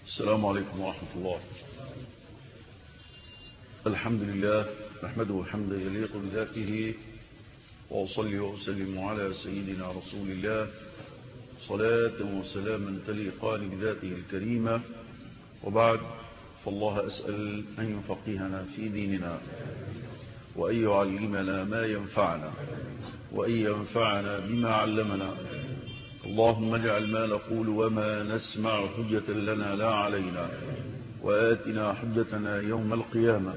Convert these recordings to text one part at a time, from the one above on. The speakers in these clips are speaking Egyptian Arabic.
السلام عليكم ورحمة الله الحمد لله نحمده حمدا يليق بذاته وأصلي وأسلم على سيدنا رسول الله صلاة وسلاما تليقان بذاته الكريمة وبعد فالله أسأل أن يفقهنا في ديننا وأن يعلمنا ما ينفعنا وأن ينفعنا بما علمنا اللهم اجعل ما نقول وما نسمع حجة لنا لا علينا وآتنا حجتنا يوم القيامة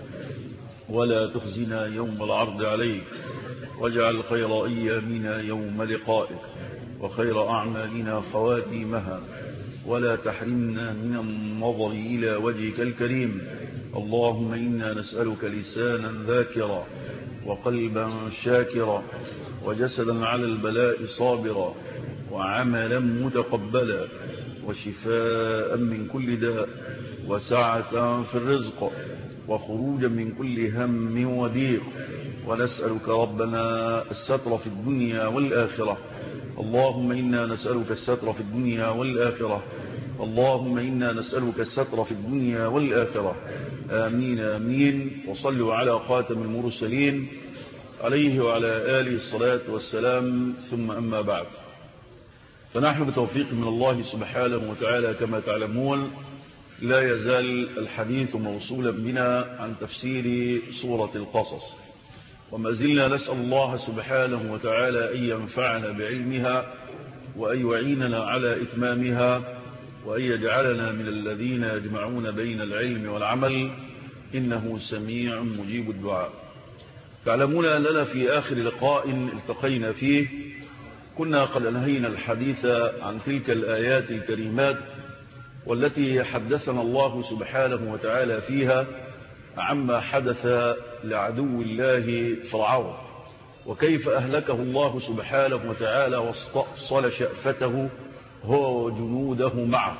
ولا تخزنا يوم العرض عليك واجعل خير أيامنا يوم لقائك وخير أعمالنا خواتيمها ولا تحرمنا من النظر إلى وجهك الكريم اللهم إنا نسألك لسانا ذاكرا وقلبا شاكرا وجسدا على البلاء صابرا وعملا متقبلا وشفاء من كل داء وسعة في الرزق وخروجا من كل هم وضيق ونسألك ربنا الستر في الدنيا والآخرة اللهم إنا نسألك الستر في الدنيا والآخرة اللهم إنا نسألك الستر في الدنيا والآخرة آمين آمين وصلوا على خاتم المرسلين عليه وعلى آله الصلاة والسلام ثم أما بعد فنحن بتوفيق من الله سبحانه وتعالى كما تعلمون لا يزال الحديث موصولا بنا عن تفسير سورة القصص وما زلنا نسأل الله سبحانه وتعالى أن ينفعنا بعلمها وأن يعيننا على إتمامها وأن يجعلنا من الذين يجمعون بين العلم والعمل إنه سميع مجيب الدعاء تعلمون أننا في آخر لقاء التقينا فيه كنا قد أنهينا الحديث عن تلك الآيات الكريمات والتي حدثنا الله سبحانه وتعالى فيها عما حدث لعدو الله فرعون وكيف أهلكه الله سبحانه وتعالى واستأصل شأفته هو وجنوده معه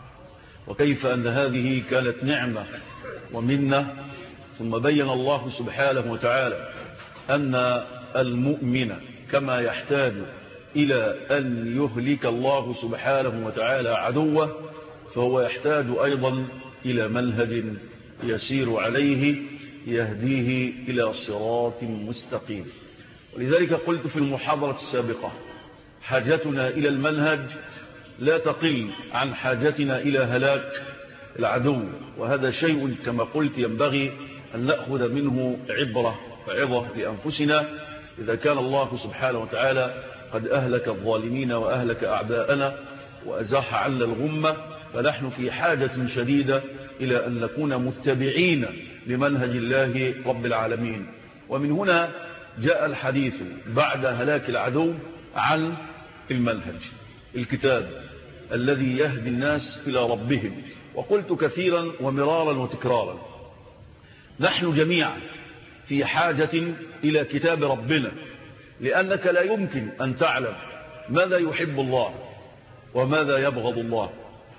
وكيف أن هذه كانت نعمة ومنة ثم بين الله سبحانه وتعالى أن المؤمن كما يحتاج إلى أن يهلك الله سبحانه وتعالى عدوه فهو يحتاج أيضا إلى منهج يسير عليه يهديه إلى صراط مستقيم ولذلك قلت في المحاضرة السابقة حاجتنا إلى المنهج لا تقل عن حاجتنا إلى هلاك العدو وهذا شيء كما قلت ينبغي أن نأخذ منه عبرة وعظة لأنفسنا إذا كان الله سبحانه وتعالى قد أهلك الظالمين وأهلك أعداءنا وأزاح عنا الغمة فنحن في حاجة شديدة إلى أن نكون متبعين لمنهج الله رب العالمين ومن هنا جاء الحديث بعد هلاك العدو عن المنهج الكتاب الذي يهدي الناس إلى ربهم وقلت كثيرا ومرارا وتكرارا نحن جميعا في حاجة إلى كتاب ربنا لأنك لا يمكن أن تعلم ماذا يحب الله وماذا يبغض الله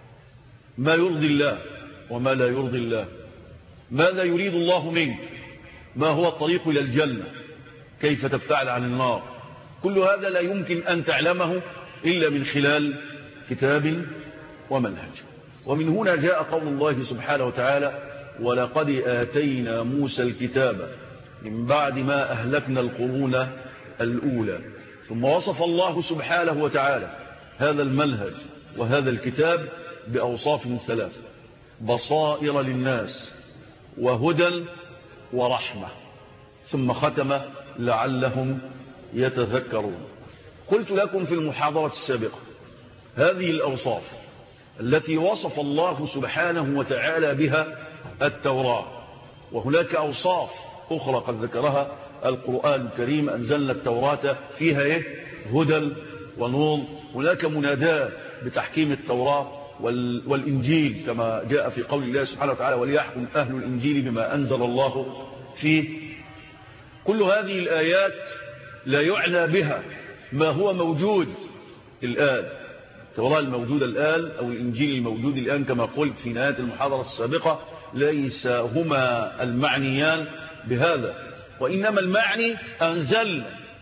ما يرضي الله وما لا يرضي الله ماذا يريد الله منك ما هو الطريق إلى الجنة كيف تبتعد عن النار كل هذا لا يمكن أن تعلمه إلا من خلال كتاب ومنهج ومن هنا جاء قول الله سبحانه وتعالى ولقد آتينا موسى الكتاب من بعد ما أهلكنا القرون الأولى ثم وصف الله سبحانه وتعالى هذا المنهج وهذا الكتاب بأوصاف ثلاثة بصائر للناس وهدى ورحمة ثم ختم لعلهم يتذكرون قلت لكم في المحاضرة السابقة هذه الأوصاف التي وصف الله سبحانه وتعالى بها التوراة وهناك أوصاف أخرى قد ذكرها القرآن الكريم أنزلنا التوراة فيها إيه؟ هدى ونور هناك مناداة بتحكيم التوراة والإنجيل كما جاء في قول الله سبحانه وتعالى وليحكم أهل الإنجيل بما أنزل الله فيه كل هذه الآيات لا يعنى بها ما هو موجود الآن التوراة الموجودة الآن أو الإنجيل الموجود الآن كما قلت في نهاية المحاضرة السابقة ليس هما المعنيان بهذا وإنما المعني أنزل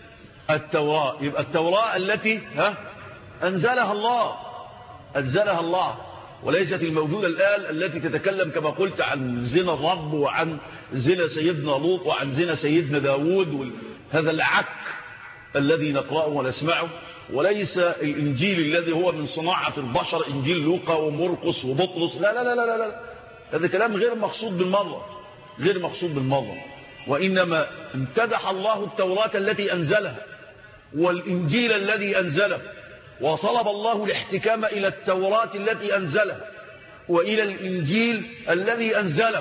التوراة يبقى التوراة التي ها أنزلها الله أنزلها الله وليست الموجودة الآن التي تتكلم كما قلت عن زنا الرب وعن زنا سيدنا لوط وعن زنا سيدنا داود هذا العك الذي نقرأه ونسمعه وليس الإنجيل الذي هو من صناعة البشر إنجيل لوقا ومرقس وبطرس لا لا لا لا لا هذا كلام غير مقصود بالمرة غير مقصود بالمرة وإنما امتدح الله التوراة التي أنزلها والإنجيل الذي أنزله وطلب الله الاحتكام إلى التوراة التي أنزلها وإلى الإنجيل الذي أنزله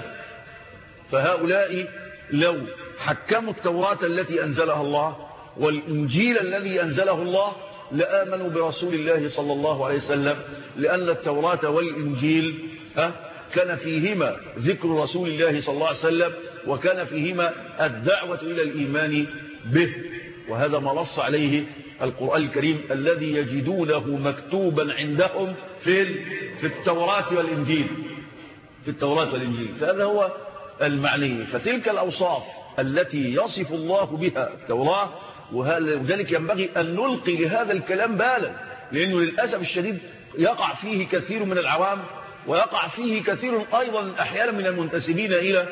فهؤلاء لو حكموا التوراة التي أنزلها الله والإنجيل الذي أنزله الله لآمنوا برسول الله صلى الله عليه وسلم لأن التوراة والإنجيل كان فيهما ذكر رسول الله صلى الله عليه وسلم وكان فيهما الدعوة إلى الإيمان به وهذا ما نص عليه القرآن الكريم الذي يجدونه مكتوبا عندهم في في التوراة والإنجيل في التوراة والإنجيل فهذا هو المعني فتلك الأوصاف التي يصف الله بها التوراة وذلك ينبغي أن نلقي لهذا الكلام بالا لأنه للأسف الشديد يقع فيه كثير من العوام ويقع فيه كثير أيضا أحيانا من المنتسبين إلى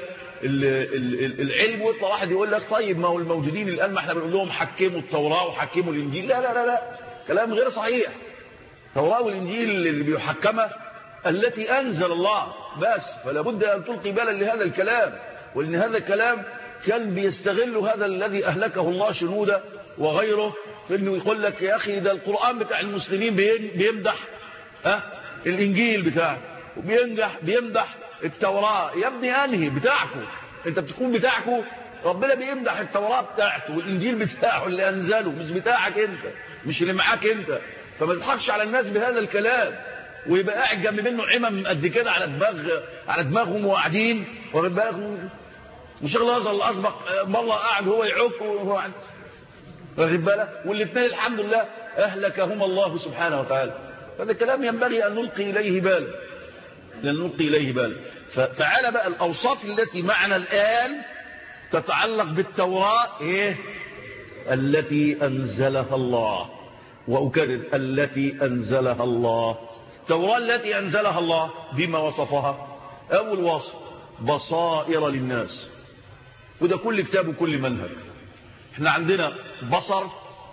العلم ويطلع واحد يقول لك طيب ما هو الموجودين الآن ما احنا بنقول لهم حكموا التوراة وحكموا الإنجيل لا لا لا لا كلام غير صحيح التوراة والإنجيل اللي بيحكمه التي أنزل الله بس فلا بد أن تلقي بالا لهذا الكلام ولأن هذا الكلام كان بيستغل هذا الذي أهلكه الله شنوده وغيره في أنه يقول لك يا أخي ده القرآن بتاع المسلمين بيمدح ها الإنجيل بتاعه وبيمدح بيمدح التوراة يا ابني أنهي بتاعكم انت بتكون بتاعكم ربنا بيمدح التوراة بتاعته والإنجيل بتاعه اللي أنزله مش بتاعك انت مش اللي معاك انت فما تضحكش على الناس بهذا الكلام ويبقى قاعد جنب منه عمم قد كده على دماغ على دماغهم وقاعدين واخد بالك وشيخ الازهر اللي اسبق مره قاعد هو يعك وهو قاعد واخد بالك والاثنين الحمد لله اهلكهما الله سبحانه وتعالى هذا الكلام ينبغي ان نلقي اليه بالا لن نلقي اليه بالا فتعالى بقى الاوصاف التي معنا الان تتعلق بالتوراه ايه التي انزلها الله واكرر التي انزلها الله التوراه التي انزلها الله بما وصفها اول وصف بصائر للناس وده كل كتاب وكل منهج احنا عندنا بصر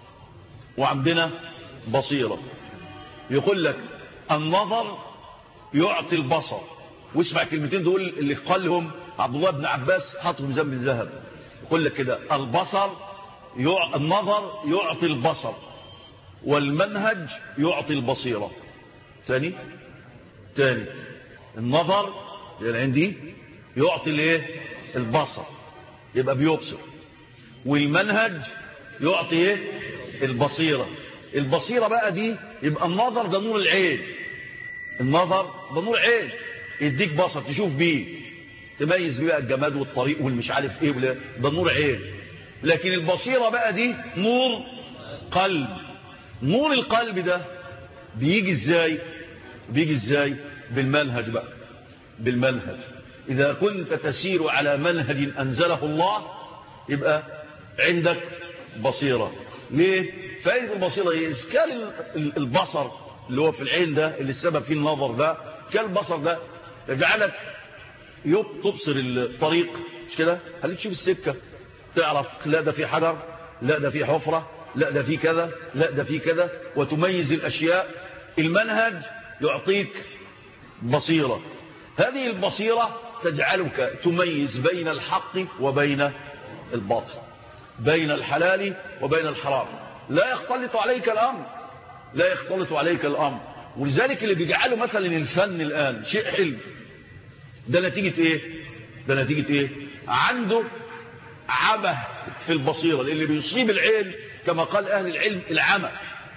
وعندنا بصيرة يقول لك النظر يعطي البصر واسمع كلمتين دول اللي قالهم عبد الله بن عباس حطهم ذنب الذهب يقول لك كده البصر يع... النظر يعطي البصر والمنهج يعطي البصيرة تاني تاني النظر يعني عندي يعطي الايه البصر يبقى بيبصر والمنهج يعطي ايه البصيرة البصيرة بقى دي يبقى النظر ده نور العين النظر ده نور عين يديك بصر تشوف بيه تميز بيه بقى الجماد والطريق والمش عارف ايه ولا ده نور عين لكن البصيرة بقى دي نور قلب نور القلب ده بيجي ازاي بيجي ازاي بالمنهج بقى بالمنهج إذا كنت تسير على منهج أنزله الله يبقى عندك بصيرة ليه؟ فائدة البصيرة إيه؟ كان البصر اللي هو في العين ده اللي السبب فيه النظر ده كان البصر ده يجعلك تبصر الطريق مش كده؟ هل تشوف السكة تعرف لا ده في حجر لا ده في حفرة لا ده في كذا لا ده في كذا وتميز الأشياء المنهج يعطيك بصيرة هذه البصيرة تجعلك تميز بين الحق وبين الباطل بين الحلال وبين الحرام لا يختلط عليك الأمر لا يختلط عليك الأمر ولذلك اللي بيجعله مثلا الفن الآن شيء حلو ده نتيجة ايه ده نتيجة ايه عنده عمى في البصيرة اللي بيصيب العين كما قال أهل العلم العمى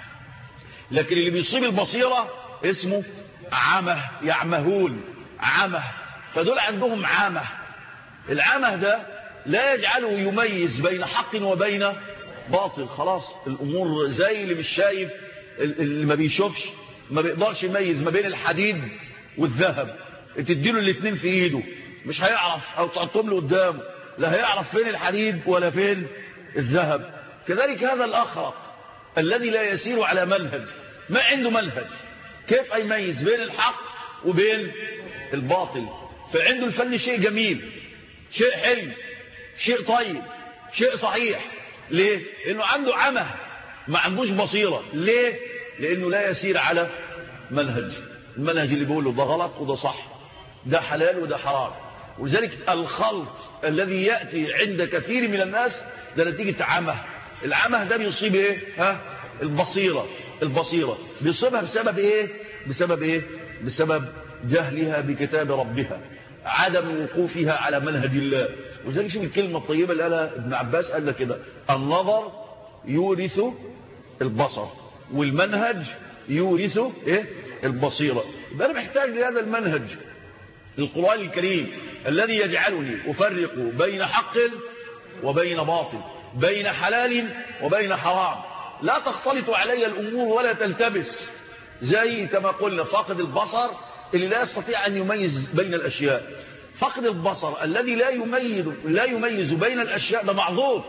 لكن اللي بيصيب البصيرة اسمه عمى يعمهون عمى فدول عندهم عمى العمى ده لا يجعله يميز بين حق وبين باطل خلاص الأمور زي اللي مش شايف اللي ما بيشوفش ما بيقدرش يميز ما بين الحديد والذهب تديله الاثنين في ايده مش هيعرف او تحطهم له قدامه لا هيعرف فين الحديد ولا فين الذهب كذلك هذا الأخرق الذي لا يسير على منهج ما عنده منهج كيف يميز بين الحق وبين الباطل فعنده الفن شيء جميل شيء حلو شيء طيب شيء صحيح ليه لانه عنده عمى ما عندوش بصيرة ليه لانه لا يسير على منهج المنهج اللي بيقول له ده غلط وده صح ده حلال وده حرام ولذلك الخلط الذي يأتي عند كثير من الناس ده نتيجة عمى العمى ده بيصيب ايه ها البصيرة البصيرة بيصيبها بسبب ايه بسبب ايه بسبب جهلها بكتاب ربها عدم وقوفها على منهج الله وذلك شوف الكلمة الطيبة اللي قالها ابن عباس قال لك كده النظر يورث البصر والمنهج يورث ايه البصيرة يبقى انا محتاج لهذا المنهج القرآن الكريم الذي يجعلني أفرق بين حق وبين باطل بين حلال وبين حرام لا تختلط علي الأمور ولا تلتبس زي كما قلنا فاقد البصر اللي لا يستطيع أن يميز بين الأشياء فقد البصر الذي لا يميز لا يميز بين الأشياء ده معذور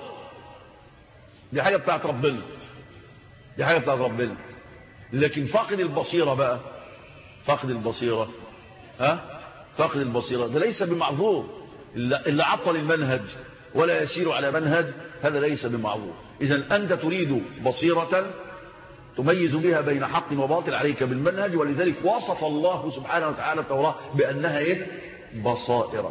دي حاجة بتاعت ربنا دي حاجة بتاعت ربنا لكن فاقد البصيرة بقى فاقد البصيرة ها فاقد البصيرة ده ليس بمعذور اللي عطل المنهج ولا يسير على منهج هذا ليس بمعذور إذا أنت تريد بصيرة تميز بها بين حق وباطل عليك بالمنهج ولذلك وصف الله سبحانه وتعالى التوراة بأنها إيه؟ بصائر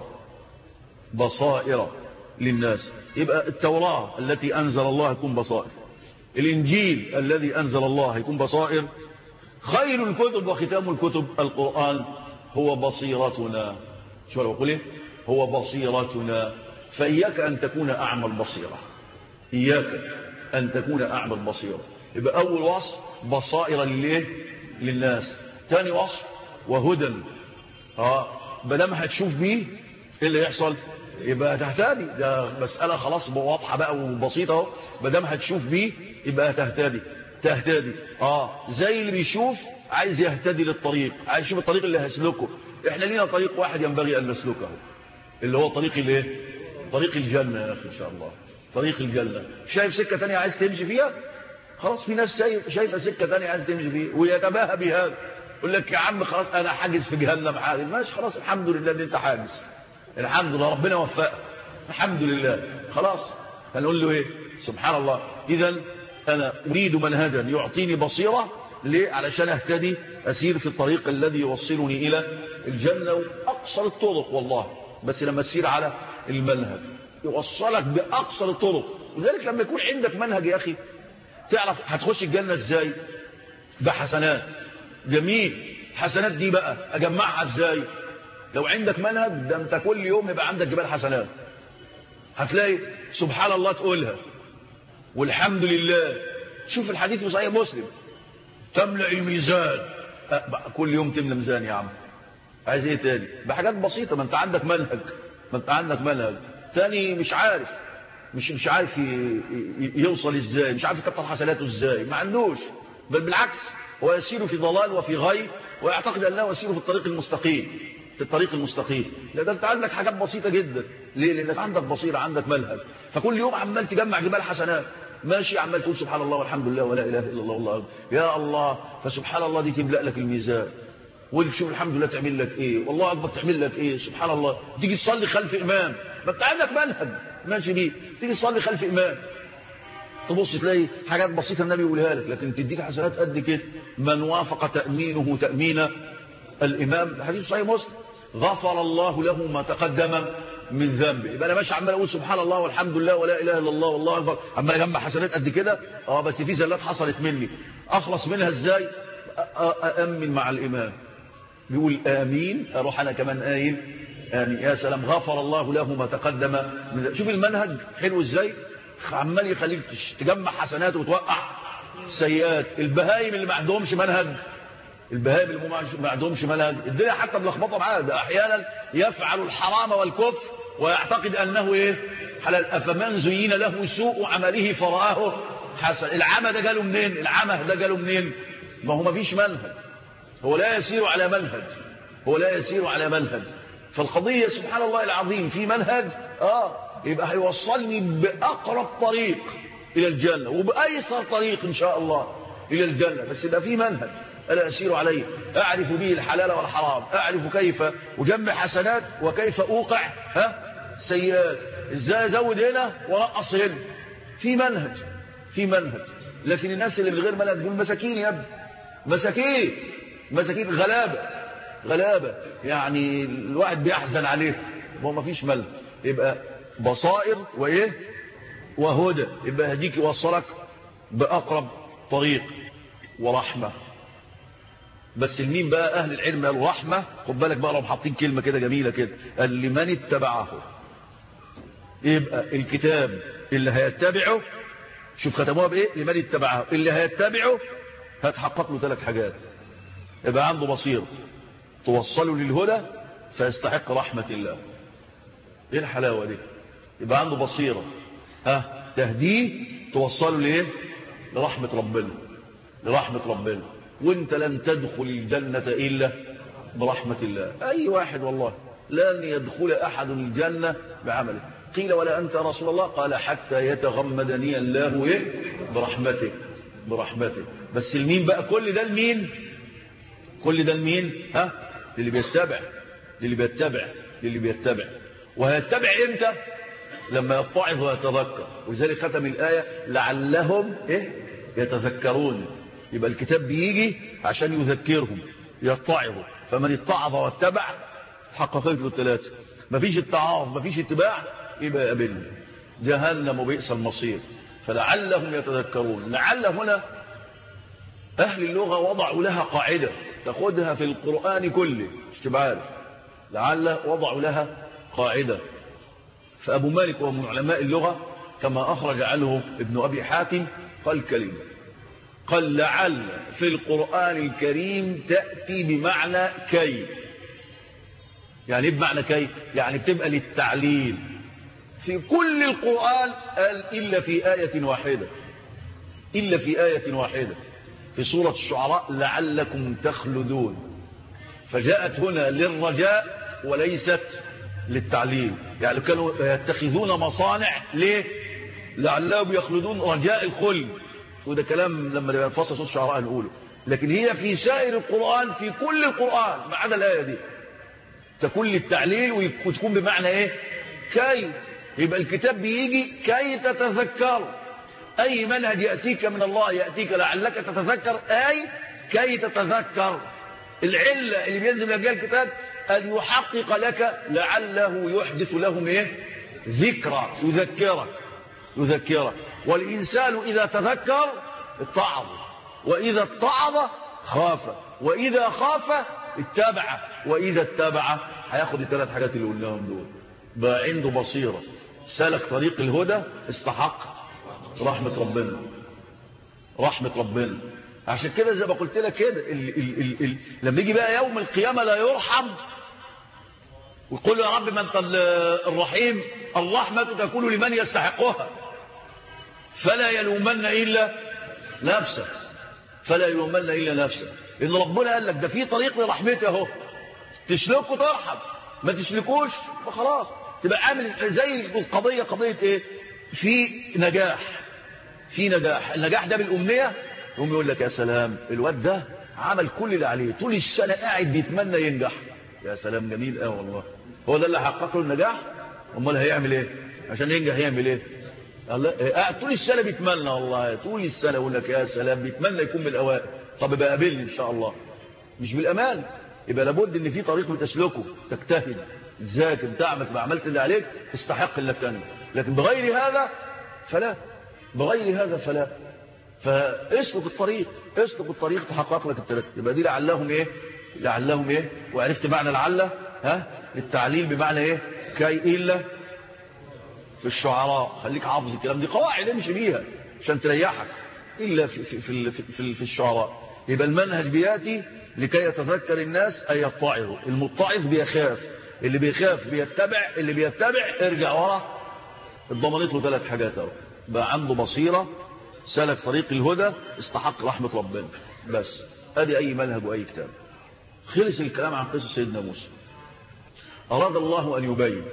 بصائر للناس يبقى التوراة التي أنزل الله يكون بصائر الإنجيل الذي أنزل الله يكون بصائر خير الكتب وختام الكتب القرآن هو بصيرتنا شو أنا بقول إيه؟ هو بصيرتنا فإياك أن تكون أعمى البصيرة إياك أن تكون أعمى البصيرة يبقى أول وصف بصائر لليه للناس ثاني وصف وهدى اه بدل هتشوف بيه ايه اللي يحصل يبقى هتهتدي ده مسألة خلاص واضحة بقى وبسيطة اهو بدل هتشوف بيه يبقى هتهتدي تهتدي اه زي اللي بيشوف عايز يهتدي للطريق عايز يشوف الطريق اللي هيسلكه احنا لينا طريق واحد ينبغي ان نسلكه اللي هو طريق الايه طريق الجنة يا اخي ان شاء الله طريق الجنة شايف سكة تانية عايز تمشي فيها خلاص في ناس شايف شايفه سكه ثانيه عايز تمشي فيه ويتباهى بهذا يقول لك يا عم خلاص انا حاجز في جهنم حاجز ماشي خلاص الحمد لله ان انت حاجز الحمد لله ربنا وفقك الحمد لله خلاص هنقول له ايه سبحان الله اذا انا اريد منهجا يعطيني بصيره ليه علشان اهتدي اسير في الطريق الذي يوصلني الى الجنه واقصر الطرق والله بس لما تسير على المنهج يوصلك باقصر الطرق لذلك لما يكون عندك منهج يا اخي تعرف هتخش الجنة ازاي بحسنات جميل حسنات دي بقى اجمعها ازاي لو عندك منهج ده انت كل يوم يبقى عندك جبال حسنات هتلاقي سبحان الله تقولها والحمد لله شوف الحديث في صحيح مسلم تملأ الميزان كل يوم تملى ميزان يا عم عايز ايه تاني بحاجات بسيطة ما انت عندك منهج ما انت عندك منهج تاني مش عارف مش مش عارف يوصل ازاي مش عارف يكتر حسناته ازاي ما عندوش بل بالعكس هو يسير في ضلال وفي غي ويعتقد انه يسير في الطريق المستقيم في الطريق المستقيم لا ده انت عندك حاجات بسيطه جدا ليه لانك عندك بصيره عندك منهج فكل يوم عمال تجمع جبال حسنات ماشي عمال تقول سبحان الله والحمد لله ولا اله الا الله والله يا الله فسبحان الله دي تملا لك الميزان وشوف الحمد لله تعمل لك ايه والله اكبر تعمل لك ايه سبحان الله تيجي تصلي خلف امام ما انت عندك منهج ماشي بيه تيجي تصلي خلف امام تبص تلاقي حاجات بسيطه النبي يقولها لك لكن تديك حسنات قد كده من وافق تامينه تامين الامام حديث صحيح مسلم غفر الله له ما تقدم من ذنبه يبقى انا ماشي عمال اقول سبحان الله والحمد لله ولا اله الا الله والله اكبر عمال اجمع حسنات قد كده اه بس في زلات حصلت مني اخلص منها ازاي أأمن مع الإمام بيقول آمين أروح أنا كمان قايل آمين يا سلام غفر الله له ما تقدم من شوف المنهج حلو إزاي عمال يخليك تجمع حسنات وتوقع سيئات البهايم اللي ما عندهمش منهج البهايم اللي ما عندهمش منهج الدنيا حتى ملخبطه معاه ده احيانا يفعل الحرام والكفر ويعتقد انه ايه حلال افمن زين له سوء عمله فرآه حسن العمى ده جاله منين العمى ده جاله منين ما هو ما فيش منهج هو لا يسير على منهج هو لا يسير على منهج فالقضية سبحان الله العظيم في منهج اه يبقى هيوصلني بأقرب طريق إلى الجنة وبأيسر طريق إن شاء الله إلى الجنة بس يبقى في منهج ألا أسير عليه أعرف به الحلال والحرام أعرف كيف أجمع حسنات وكيف أوقع ها سيئات إزاي أزود هنا ونقص هنا في منهج في منهج لكن الناس اللي من غير منهج دول مساكين يا ابني مساكين مساكين غلابة غلابة يعني الواحد بيحزن عليه وهو ما فيش ملك يبقى بصائر وإيه وهدى يبقى هديك يوصلك بأقرب طريق ورحمة بس المين بقى أهل العلم قالوا رحمة خد بالك بقى لو حاطين كلمة كده جميلة كده قال لمن اتبعه يبقى الكتاب اللي هيتبعه شوف ختموها بإيه لمن اتبعه اللي هيتبعه هتحقق له ثلاث حاجات يبقى عنده بصيرة توصله للهدى فيستحق رحمة الله ايه الحلاوة دي يبقى عنده بصيرة ها تهديه توصله ليه لرحمة ربنا لرحمة ربنا وانت لن تدخل الجنة إلا برحمة الله أي واحد والله لن يدخل أحد الجنة بعمله قيل ولا أنت رسول الله قال حتى يتغمدني الله إيه؟ برحمته برحمته بس المين بقى كل ده المين كل ده المين ها اللي بيتبع اللي بيتبع اللي بيتبع وهيتبع امتى لما يتعظ ويتذكر ولذلك ختم الآية لعلهم إيه؟ يتذكرون يبقى الكتاب بيجي عشان يذكرهم يتعظوا فمن اتعظ واتبع حققت له الثلاثة مفيش اتعاظ مفيش اتباع يبقى يقابلني جهنم وبئس المصير فلعلهم يتذكرون لعل هنا أهل اللغة وضعوا لها قاعدة تاخدها في القرآن كله مش تبقى عارف لعل وضعوا لها قاعدة فأبو مالك وهو من علماء اللغة كما أخرج عنه ابن أبي حاتم قال كلمة قال لعل في القرآن الكريم تأتي بمعنى كي يعني ايه بمعنى كي يعني بتبقى للتعليل في كل القرآن قال إلا في آية واحدة إلا في آية واحدة في سورة الشعراء لعلكم تخلدون فجاءت هنا للرجاء وليست للتعليل يعني كانوا يتخذون مصانع ليه لعلهم يخلدون رجاء الخلد وده كلام لما ينفصل صوت الشعراء نقوله لكن هي في سائر القرآن في كل القرآن ما عدا الآية دي تكون للتعليل وتكون بمعنى ايه كي يبقى الكتاب بيجي كي تتذكر أي منهج يأتيك من الله يأتيك لعلك تتذكر أي كي تتذكر العلة اللي بينزل لك الكتاب أن يحقق لك لعله يحدث لهم إيه؟ ذكرى يذكرك يذكرك والإنسان إذا تذكر اتعظ وإذا اتعظ خاف وإذا خاف اتبع وإذا اتبع هياخد الثلاث حاجات اللي قلناهم دول بقى عنده بصيرة سلك طريق الهدى استحق رحمة ربنا رحمة ربنا عشان كده زي ما قلت لك كده ال ال ال ال لما يجي بقى يوم القيامة لا يرحم ويقول يا رب ما انت الرحيم الرحمة تكون لمن يستحقها فلا يلومن إلا نفسه فلا يلومن إلا نفسه إن ربنا قال لك ده في طريق لرحمته اهو تسلكه ترحم ما تسلكوش فخلاص تبقى عامل زي القضية قضية ايه في نجاح في نجاح النجاح ده بالأمنية يقوم يقول لك يا سلام الواد ده عمل كل اللي عليه طول السنة قاعد بيتمنى ينجح يا سلام جميل اه والله هو ده اللي حقق له النجاح امال هيعمل ايه عشان ينجح يعمل ايه الله قاعد طول السنة بيتمنى والله طول السنة يقول لك يا سلام بيتمنى يكون من الأوائل طب يبقى قابلني إن شاء الله مش بالأمان يبقى لابد ان في طريق بتسلكه تجتهد تذاكر تعمل ما عملت اللي عليك تستحق انك تنجح لكن بغير هذا فلا بغير هذا فلا فاسلك الطريق اسلك الطريق تحقق لك الثلاث يبقى دي لعلهم ايه لعلهم ايه وعرفت معنى لعل ها للتعليل بمعنى ايه كي الا في الشعراء خليك حافظ الكلام دي قواعد امشي بيها عشان تريحك الا في في في, في, في, في الشعراء يبقى المنهج بياتي لكي يتذكر الناس أن يتعظوا المتعظ بيخاف اللي بيخاف بيتبع اللي بيتبع ارجع ورا اتضمنت له ثلاث حاجات اهو بقى عنده بصيرة سلك طريق الهدى استحق رحمة ربنا بس ادي اي منهج واي كتاب خلص الكلام عن قصة سيدنا موسى اراد الله ان يبين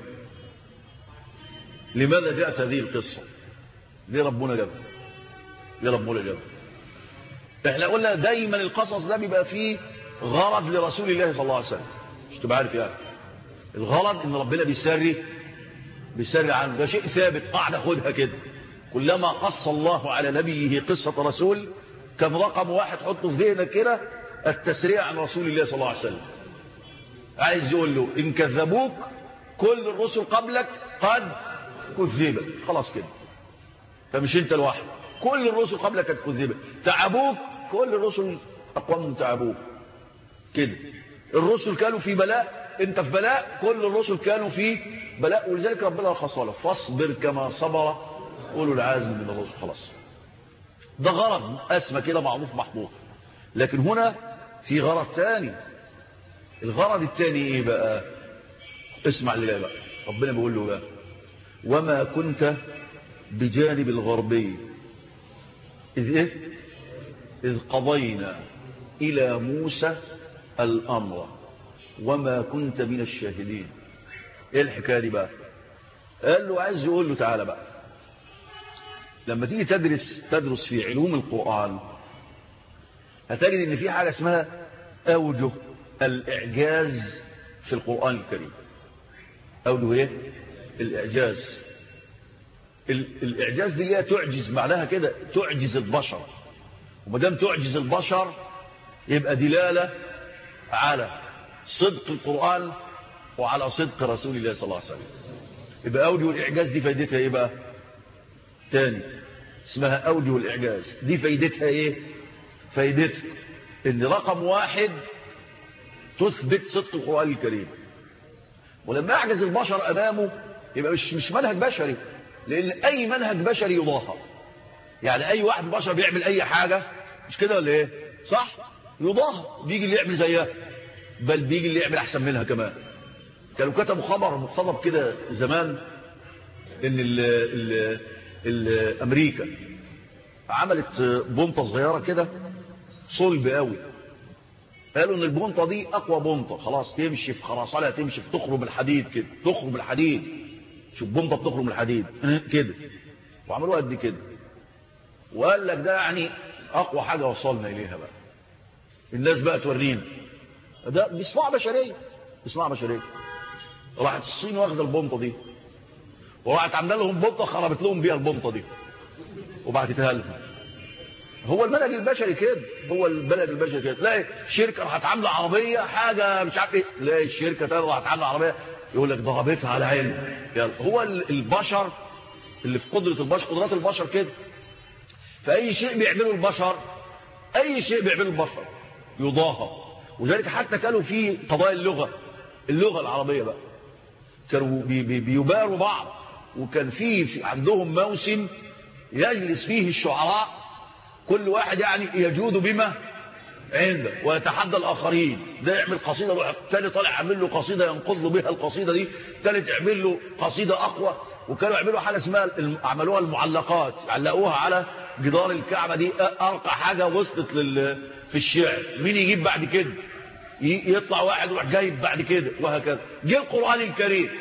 لماذا جاءت هذه القصة ليه ربنا جابها ليه ربنا جابها احنا قلنا دايما القصص ده بيبقى فيه غرض لرسول الله صلى الله عليه وسلم مش تبقى عارف يعني الغرض ان ربنا بيسري بيسري عنه ده شيء ثابت قاعدة خدها كده كلما قص الله على نبيه قصة رسول كان رقم واحد حطه في ذهنك كده التسريع عن رسول الله صلى الله عليه وسلم عايز يقول له إن كذبوك كل الرسل قبلك قد كذبت خلاص كده فمش انت لوحدك كل الرسل قبلك قد كذبت تعبوك كل الرسل أقوام تعبوك كده الرسل كانوا في بلاء انت في بلاء كل الرسل كانوا في بلاء ولذلك ربنا رخصها فاصبر كما صبر اولو العزم من الرسل خلاص ده غرض اسمى كده معروف محطوط لكن هنا في غرض تاني الغرض التاني ايه بقى اسمع اللي بقى ربنا بيقول له بقى وما كنت بجانب الغربي إذ إيه؟ إذ قضينا إلى موسى الأمر وما كنت من الشاهدين إيه الحكاية دي بقى قال له عايز يقول له تعالى بقى لما تيجي تدرس تدرس في علوم القرآن هتجد ان في حاجة اسمها أوجه الإعجاز في القرآن الكريم أوجه ايه الإعجاز الإعجاز دي هي تعجز معناها كده تعجز البشر ومدام تعجز البشر يبقى دلالة على صدق القرآن وعلى صدق رسول الله صلى الله عليه وسلم يبقى أوجه الإعجاز دي فايدتها إيه بقى تاني اسمها أوجه الإعجاز دي فايدتها إيه فايدتها إن رقم واحد تثبت صدق القرآن الكريم ولما يعجز البشر أمامه يبقى مش, مش منهج بشري لأن أي منهج بشري يضاهى يعني أي واحد بشر بيعمل أي حاجة مش كده ولا إيه صح يضاهى بيجي اللي يعمل زيها بل بيجي اللي يعمل أحسن منها كمان كانوا كتبوا خبر مقتضب كده زمان ان ال ال ال امريكا عملت بنطه صغيره كده صلب قوي قالوا ان البنطه دي اقوى بنطه خلاص تمشي في خرسانه تمشي في تخرم الحديد كده تخرم الحديد شوف بنطه بتخرم الحديد كده وعملوها قد كده وقال لك ده يعني اقوى حاجه وصلنا اليها بقى الناس بقى تورينا ده دي صناعه بشريه دي صناعه بشريه راحت الصين واخده البنطه دي وراحت عامله لهم بنطه خربت لهم بيها البنطه دي وبعتتها لهم هو المنهج البشري كده هو المنهج البشري كده تلاقي شركه راحت عامله عربيه حاجه مش عارف ايه تلاقي الشركه ثانيه راحت عامله عربيه يقول لك ضربتها على عين يلا هو البشر اللي في قدره البشر قدرات البشر كده فاي شيء بيعمله البشر اي شيء بيعمله البشر يضاهى وذلك حتى كانوا في قضايا اللغه اللغه العربيه بقى كانوا بي بي بيباروا بعض وكان في, في عندهم موسم يجلس فيه الشعراء كل واحد يعني يجود بما عنده ويتحدى الآخرين ده يعمل قصيدة روح التاني طالع يعمل له قصيدة ينقذ له بها القصيدة دي التالت يعمل له قصيدة أقوى وكانوا يعملوا حاجة اسمها عملوها المعلقات علقوها على جدار الكعبة دي أرقى حاجة وصلت لل في الشعر مين يجيب بعد كده يطلع واحد ويروح جايب بعد كده وهكذا جه القرآن الكريم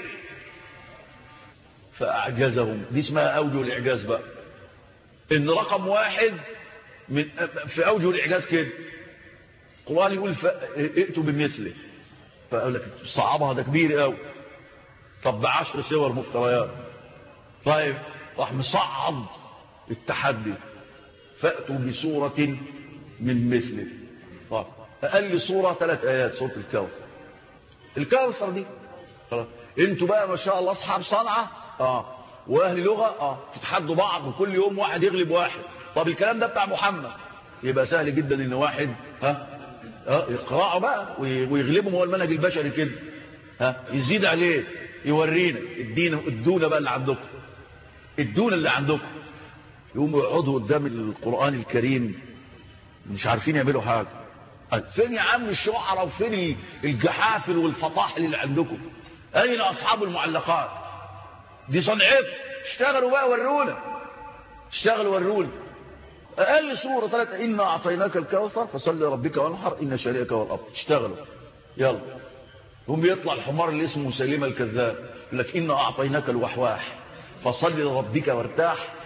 فأعجزهم دي اسمها أوجه الإعجاز بقى إن رقم واحد من في أوجه الإعجاز كده القرآن يقول ائتوا بمثله فأقول لك صعبها ده كبير قوي طب بعشر سور مفتريات طيب راح مصعد التحدي فأتوا بسورة من مثله طيب أقل سورة ثلاث آيات سورة الكوثر الكوثر دي خلاص انتوا بقى ما شاء الله أصحاب صنعة اه واهل لغة اه تتحدوا بعض وكل يوم واحد يغلب واحد طب الكلام ده بتاع محمد يبقى سهل جدا ان واحد ها اه يقرأه بقى ويغلبهم هو المنهج البشري كده ها يزيد عليه يورينا ادينا ادونا بقى اللي عندكم ادونا اللي عندكم يقوموا يقعدوا قدام القرآن الكريم مش عارفين يعملوا حاجة فين يا عم الشعراء وفين الجحافل والفطاحل اللي عندكم اين اصحاب المعلقات دي صنعتكم اشتغلوا بقى ورونا اشتغلوا ورونا اقل صورة ثلاثة انا اعطيناك الكوثر فصل لربك وانحر ان شريك هو الابطل اشتغلوا يلا هم بيطلع الحمار اللي اسمه مسيلمة الكذاب يقول لك انا اعطيناك الوحواح فصل لربك وارتاح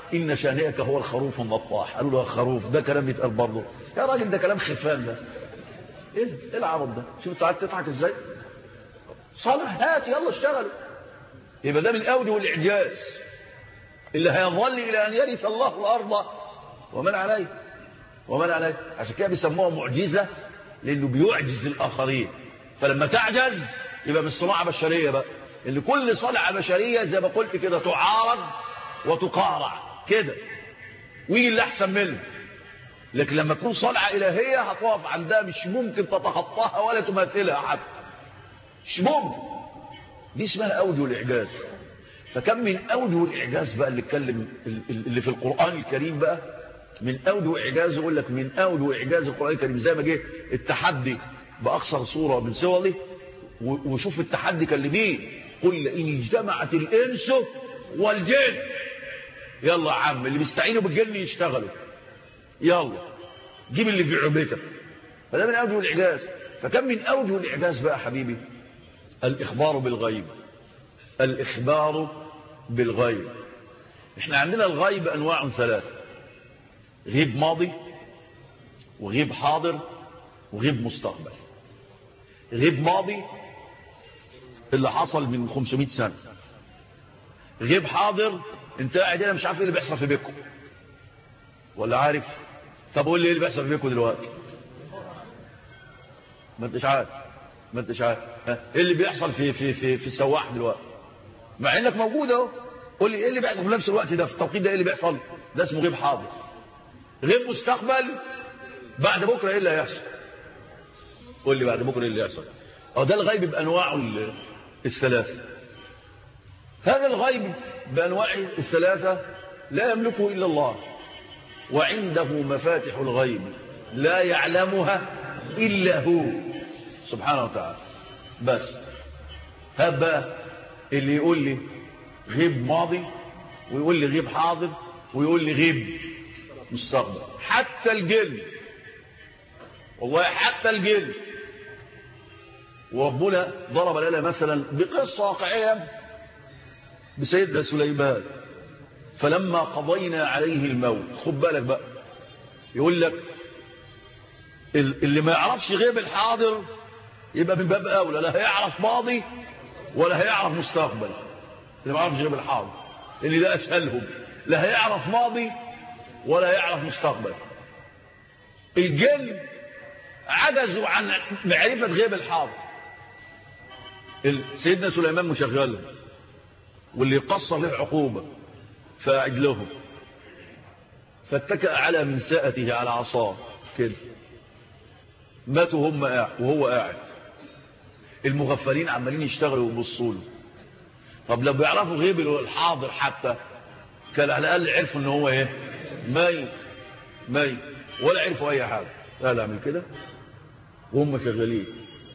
إن شانئك هو الخروف المطاح قالوا له يا خروف ده كلام يتقال برضه يا راجل ده كلام خفان ده ايه ايه العرض ده شوف انت قاعد تضحك ازاي صالح هات يلا اشتغل يبقى ده من الاودي والاعجاز اللي هيظل الى ان يرث الله الارض ومن عليه ومن عليه عشان كده بيسموها معجزه لانه بيعجز الاخرين فلما تعجز يبقى مش صناعه بشريه بقى ان كل صنعه بشريه زي ما قلت كده تعارض وتقارع كده ويجي اللي احسن منه لكن لما تكون صنعه الهيه هتقف عندها مش ممكن تتخطاها ولا تماثلها حتى مش ممكن دي اسمها اوجه الاعجاز فكم من اوجه الاعجاز بقى اللي اتكلم اللي في القران الكريم بقى من اوجه اعجاز يقول لك من اوجه اعجاز القران الكريم زي ما جه التحدي باقصر صوره من صوره وشوف التحدي كان لمين قل ان اجتمعت الانس والجن يلا يا عم اللي بيستعينوا بالجن يشتغلوا يلا جيب اللي في عبيتك فده من اوجه الاعجاز فكم من اوجه الاعجاز بقى حبيبي الاخبار بالغيب الاخبار بالغيب احنا عندنا الغيب انواع ثلاثه غيب ماضي وغيب حاضر وغيب مستقبل غيب ماضي اللي حصل من 500 سنة غيب حاضر انت قاعد هنا مش عارف ايه اللي بيحصل في بيتكم ولا عارف طب قول لي ايه اللي بيحصل في بيتكم دلوقتي ما انتش عارف ما انتش عارف ايه اللي بيحصل في في في في السواح دلوقتي مع انك موجود اهو قول لي ايه اللي بيحصل في نفس الوقت ده في التوقيت ده ايه اللي بيحصل ده اسمه غيب حاضر غيب مستقبل بعد بكره ايه اللي هيحصل قول لي بعد بكره ايه اللي هيحصل اه ده الغيب بانواعه الثلاثه هذا الغيب بانواعه الثلاثه لا يملكه الا الله وعنده مفاتح الغيب لا يعلمها الا هو سبحانه وتعالى بس هذا بقى اللي يقول لي غيب ماضي ويقول لي غيب حاضر ويقول لي غيب مستقبل حتى الجن والله حتى الجن وربنا ضرب لنا مثلا بقصة واقعية بسيدنا سليمان فلما قضينا عليه الموت خد بالك بقى يقول لك اللي ما يعرفش غيب الحاضر يبقى من باب اولى لا هيعرف ماضي ولا هيعرف مستقبل اللي ما يعرفش غيب الحاضر اللي ده اسهلهم لا هيعرف ماضي ولا هيعرف مستقبل الجن عجزوا عن معرفة غيب الحاضر سيدنا سليمان مشغله واللي يقصر له عقوبة فاعد لهم فاتكأ على منساءته على عصاه كده ماتوا هم قاعد وهو قاعد المغفلين عمالين يشتغلوا ويبصوا له طب لو بيعرفوا غيب الحاضر حتى كان على الاقل عرفوا ان هو ايه ميت ميت ولا عرفوا اي حاجه لا لا اعمل كده وهم شغالين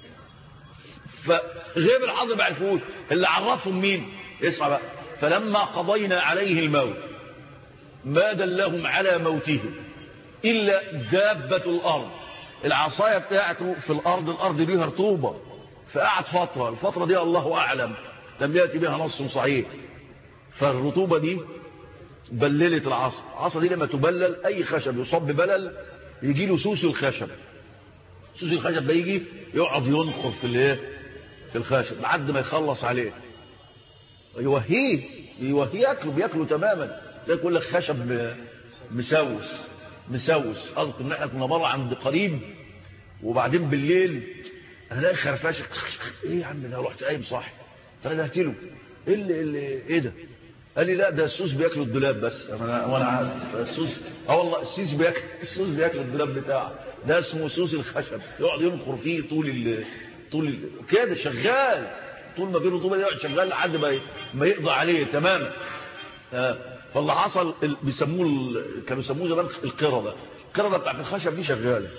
فغيب الحاضر ما عرفوش اللي عرفهم مين اسمع بقى فلما قضينا عليه الموت ما دلهم على موته الا دابه الارض العصايه بتاعته في الارض الارض بيها رطوبه فقعد فتره الفتره دي الله اعلم لم ياتي بها نص صحيح فالرطوبه دي بللت العصا العصا دي لما تبلل اي خشب يصاب ببلل يجي له سوس الخشب سوس الخشب ده يجي يقعد ينخر في الايه في الخشب لحد ما يخلص عليه يوهيه يوهيه ياكله بياكله تماما تلاقي يقول لك خشب مسوس مسوس اذكر ان احنا كنا مره عند قريب وبعدين بالليل انا الاقي خرفاش ايه يا عم ده رحت قايم صاحي فندهت له ايه اللي, اللي ايه ده قال لي لا ده السوس بياكلوا الدولاب بس انا وانا عارف السوس اه والله السيس بياكل السوس بياكل الدولاب بتاعه ده اسمه سوس الخشب يقعد ينخر فيه طول ال... طول ال... كده شغال طول ما في رطوبه يقعد شغال لحد ما ما يقضى عليه تماما آه. فاللي حصل ال... بيسموه ال... كانوا يسموه زمان القرده القرده بتاعت الخشب دي شغاله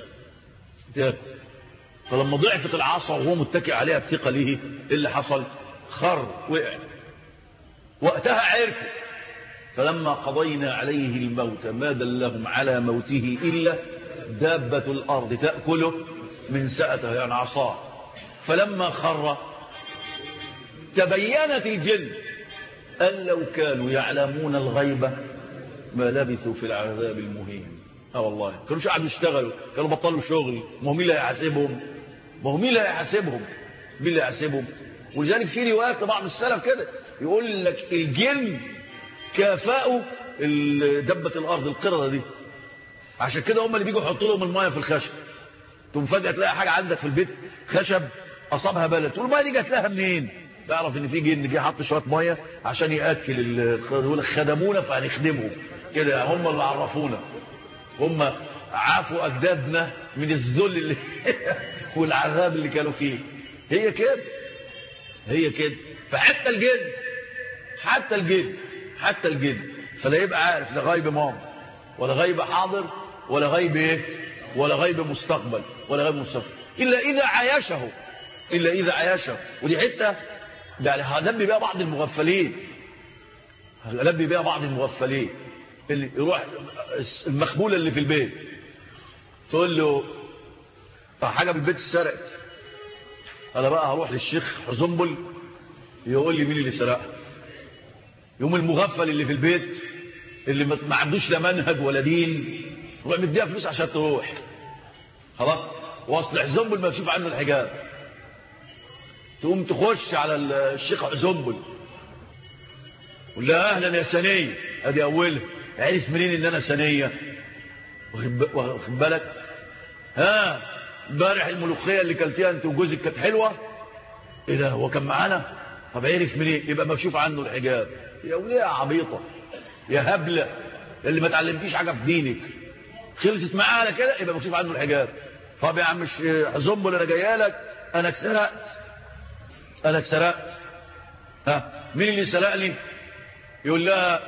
فلما ضعفت العصا وهو متكئ عليها بثقه ليه ايه اللي حصل خر وقع وقتها عرفوا فلما قضينا عليه الموت ما دلهم على موته إلا دابة الأرض تأكله من سأته يعني عصاه فلما خر تبينت الجن أن لو كانوا يعلمون الغيبة ما لبثوا في العذاب المهين اه والله كانوش قاعدوا يشتغلوا كانوا بطلوا شغل ما هو مين اللي هيحاسبهم ما هو مين اللي هيحاسبهم مين اللي هيحاسبهم ولذلك في روايات لبعض السلف كده يقول لك الجن كافأوا دبة الارض القردة دي عشان كده هم اللي بيجوا يحطوا لهم الميه في الخشب تقوم فجاه تلاقي حاجه عندك في البيت خشب اصابها بلد تقول الميه دي جت لها منين تعرف ان في جن جه حط شويه ميه عشان ياكل يقول لك خدمونا فهنخدمهم كده هم اللي عرفونا هم عافوا اجدادنا من الذل اللي والعذاب اللي كانوا فيه هي كده هي كده فحتى الجن حتى الجن حتى الجن فلا يبقى عارف لا غيب ماضي ولا غيب حاضر ولا غيب ايه ولا غيب مستقبل ولا غيب مستقبل الا اذا عايشه الا اذا عايشه ودي حته يعني هنبي بيها بعض المغفلين هنبي بيها بعض المغفلين اللي يروح المخبوله اللي في البيت تقول له حاجه من البيت اتسرقت انا بقى هروح للشيخ حزنبل يقول لي مين اللي سرقها يوم المغفل اللي في البيت اللي ما عندوش لا منهج ولا دين يروح مديها فلوس عشان تروح خلاص واصل حزنبل ما تشوف عنه الحجاب تقوم تخش على الشيخ حزنبل قول لها اهلا يا سنيه ادي اولها عرف منين ان انا سنيه واخد بالك ها امبارح الملوخيه اللي كلتيها انت وجوزك كانت حلوه ايه ده هو كان معانا طب عرف منين يبقى مكشوف عنه الحجاب يا وليه يا عبيطه يا هبله اللي ما اتعلمتيش حاجه في دينك خلصت معانا كده يبقى مكشوف عنه الحجاب طب يا عم زنبل انا جايه لك انا اتسرقت انا اتسرقت ها مين اللي سرقني يقول لها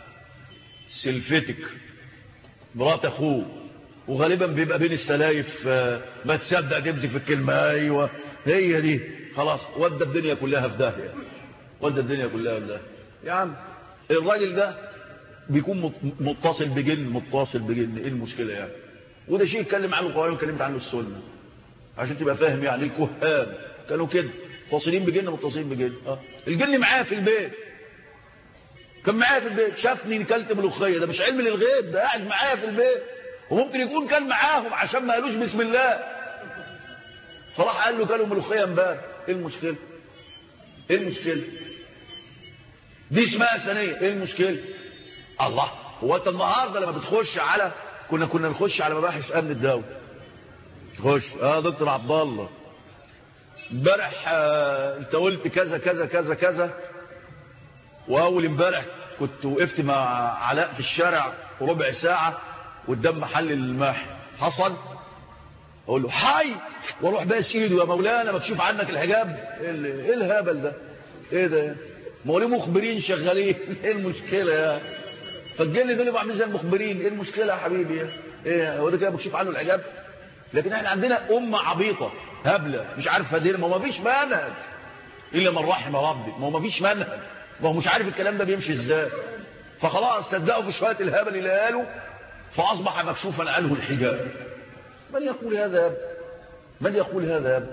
سلفتك مرات اخوه وغالبا بيبقى بين السلايف ما تصدق تمسك في الكلمه ايوه هي دي خلاص ودى الدنيا كلها في داهيه ودى الدنيا كلها في داهيه يا عم الراجل ده بيكون متصل بجن متصل بجن ايه المشكله يعني وده شيء اتكلم عنه القران واتكلمت عنه السنه عشان تبقى فاهم يعني الكهان كانوا كده متصلين بجن متصلين بجن اه الجن معايا في البيت كان معايا في البيت شافني كلت ملوخيه ده مش علم للغيب ده قاعد معايا في البيت وممكن يكون كان معاهم عشان ما قالوش بسم الله فراح قال له كلوا ملوخيه امبارح ايه المشكله ايه المشكله دي اسمها سنيه ايه المشكله الله هو انت النهارده لما بتخش على كنا كنا نخش على مباحث امن الدوله تخش اه دكتور عبد الله امبارح آه انت قلت كذا كذا كذا كذا واول امبارح كنت وقفت مع علاء في الشارع ربع ساعه قدام محل الماح حصل اقول له حي واروح باس ايده يا مولانا مكشوف عنك الحجاب ايه الهبل ده ايه ده ما هو ليه مخبرين شغالين ايه المشكله يا فالجن دول يبقوا عاملين زي المخبرين ايه المشكله يا حبيبي ايه هو ده كده مكشوف عنه الحجاب لكن احنا عندنا امه عبيطه هبله مش عارفه دين ما هو مفيش منهج الا من رحم ربي ما هو مفيش منهج ما هو مش عارف الكلام ده بيمشي ازاي فخلاص صدقوا في شويه الهبل اللي قالوا فاصبح مكشوفا عنه الحجاب من يقول هذا يا من يقول هذا يا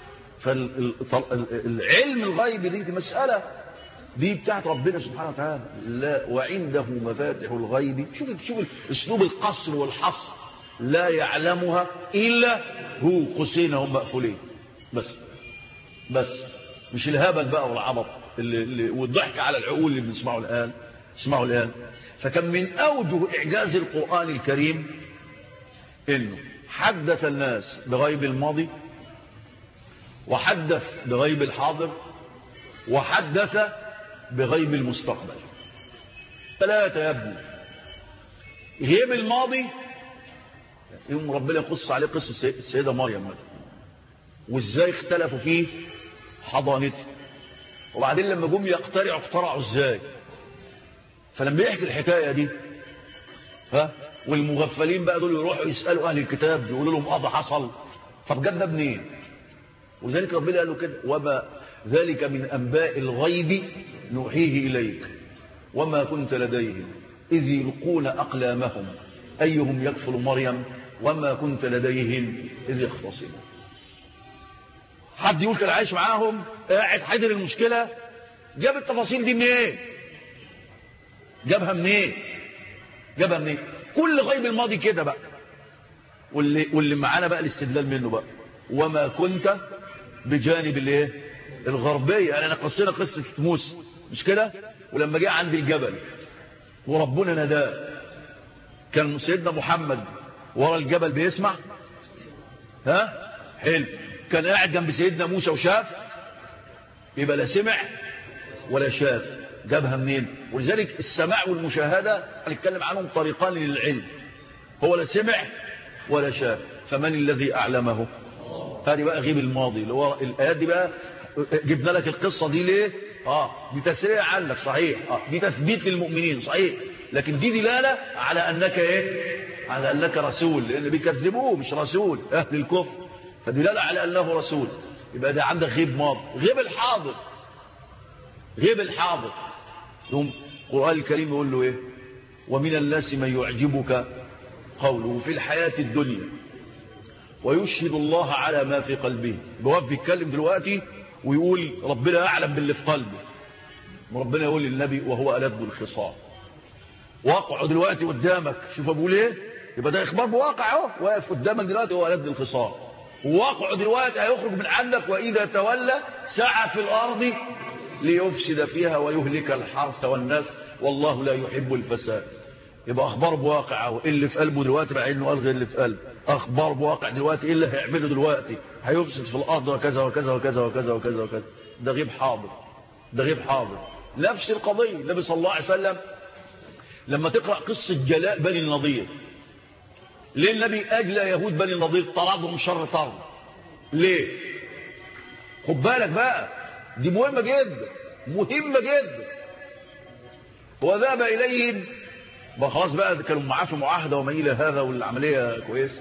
فالعلم الغيب دي, دي مسألة دي بتاعت ربنا سبحانه وتعالى لا وعنده مفاتح الغيب شوف شوف اسلوب القصر والحصر لا يعلمها الا هو قوسين هم مقفولين بس بس مش الهبل بقى والعبط اللي, اللي والضحك على العقول اللي بنسمعه الان اسمعوا الان فكان من اوجه اعجاز القران الكريم انه حدث الناس بغيب الماضي وحدث بغيب الحاضر وحدث بغيب المستقبل ثلاثة يا ابني غيب الماضي يوم ربنا يقص عليه قصة السيدة مريم وازاي اختلفوا فيه حضانته وبعدين لما جم يقترعوا اقترعوا ازاي فلما يحكي الحكاية دي ها والمغفلين بقى دول يروحوا يسألوا أهل الكتاب يقولوا لهم اه ده حصل طب جاب ده منين ولذلك ربنا قال له كده وما ذلك من أنباء الغيب نوحيه إليك وما كنت لديهم إذ يلقون أقلامهم أيهم يكفر مريم وما كنت لديهم إذ يختصمون حد يقول كان عايش معاهم قاعد حاضر المشكلة جاب التفاصيل دي منين جابها منين جابها منين كل غيب الماضي كده بقى واللي, واللي معانا بقى الاستدلال منه بقى وما كنت بجانب الايه الغربية يعني انا قصينا قصة موسى مش كده ولما جاء عند الجبل وربنا نداه كان سيدنا محمد ورا الجبل بيسمع ها حلو كان قاعد جنب سيدنا موسى وشاف يبقى لا سمع ولا شاف جابها منين ولذلك السماع والمشاهدة هنتكلم عنهم طريقان للعلم هو لا سمع ولا شاف فمن الذي أعلمه هذه بقى غيب الماضي اللي هو الآيات دي بقى جبنا لك القصة دي ليه اه دي تسريع عنك صحيح آه. دي تثبيت للمؤمنين صحيح لكن دي دلالة على أنك ايه على أنك رسول لأن بيكذبوه مش رسول أهل الكفر فدلالة على أنه رسول يبقى ده عندك غيب ماضي غيب الحاضر غيب الحاضر يوم القرآن الكريم يقول له ايه ومن الناس من يعجبك قوله في الحياة الدنيا ويشهد الله على ما في قلبه بواب بيتكلم دلوقتي ويقول ربنا أعلم باللي في قلبه وربنا يقول للنبي وهو ألد الخصام واقعه دلوقتي قدامك شوف بقول ايه يبقى ده اخبار بواقع اهو واقف قدامك دلوقتي هو ألد الخصام وواقعه دلوقتي هيخرج من عندك وإذا تولى سعى في الأرض ليفسد فيها ويهلك الحرث والناس والله لا يحب الفساد يبقى أخبار بواقع اهو اللي في قلبه دلوقتي مع انه ألغي اللي في قلبه أخبار بواقع دلوقتي إيه اللي هيعمله دلوقتي هيفسد في الأرض وكذا وكذا وكذا وكذا وكذا وكذا ده غيب حاضر ده غيب حاضر نفس القضية النبي صلى الله عليه وسلم لما تقرأ قصة جلاء بني النضير ليه النبي أجلى يهود بني النضير طردهم شر طرد ليه خد بالك بقى دي مهمة جدا مهمة جدا وذهب إليهم بقى خلاص بقى كانوا معاه في معاهدة وما إلى هذا والعملية كويس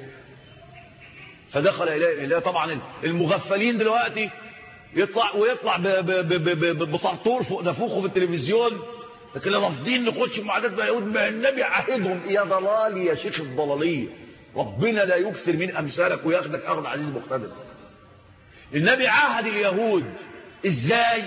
فدخل إليه إليه طبعا المغفلين دلوقتي يطلع ويطلع بطرطور فوق نفوخه في التلفزيون لكن رافضين نخش معادات بقى يهود ما النبي عاهدهم يا ضلال يا شيخ الضلالية ربنا لا يكثر من أمثالك وياخدك أخذ عزيز مقتدر النبي عاهد اليهود ازاي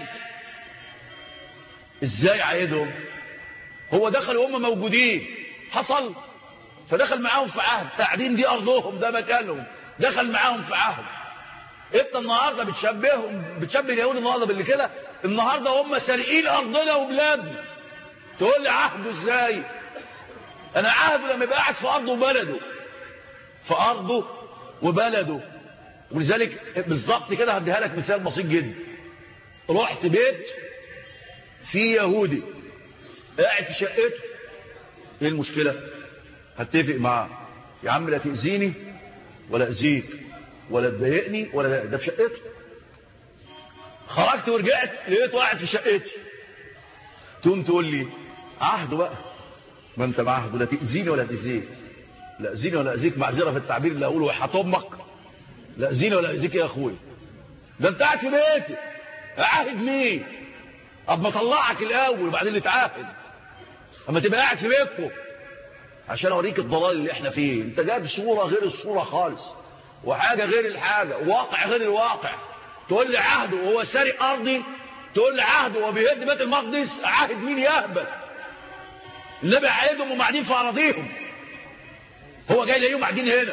ازاي عايدهم هو دخل وهم موجودين حصل فدخل معاهم في عهد تعدين دي ارضهم ده مكانهم دخل معاهم في عهد انت النهارده بتشبههم بتشبه اليهود النهارده باللي كده النهارده هم سارقين ارضنا وبلادنا تقول لي عهده ازاي انا عهده لما يبقى قاعد في ارضه وبلده في ارضه وبلده ولذلك بالظبط كده هديها لك مثال بسيط جدا رحت بيت في يهودي قاعد في شقته ايه المشكلة هتفق معاه يا عم لا تأذيني ولا أذيك ولا تضايقني ولا ده, ده في شقته خرجت ورجعت لقيته قاعد في شقتي تقوم تقول لي عهده بقى ما انت معهده لا تأذيني ولا تأذيك لا أذيني ولا أذيك معذرة في التعبير اللي أقوله وحط أمك لا أذيني ولا أذيك يا أخوي ده انت قاعد في بيتي عاهد مين طب ما طلعك الاول وبعدين نتعاهد اما تبقى قاعد في بيتكم عشان اوريك الضلال اللي احنا فيه انت جايب صوره غير الصوره خالص وحاجه غير الحاجه واقع غير الواقع تقول لي عهده وهو سارق ارضي تقول لي عهده وهو بيهد بيت المقدس عهد مين يهبل النبي عاهدهم وقاعدين في اراضيهم هو جاي لاقيهم قاعدين هنا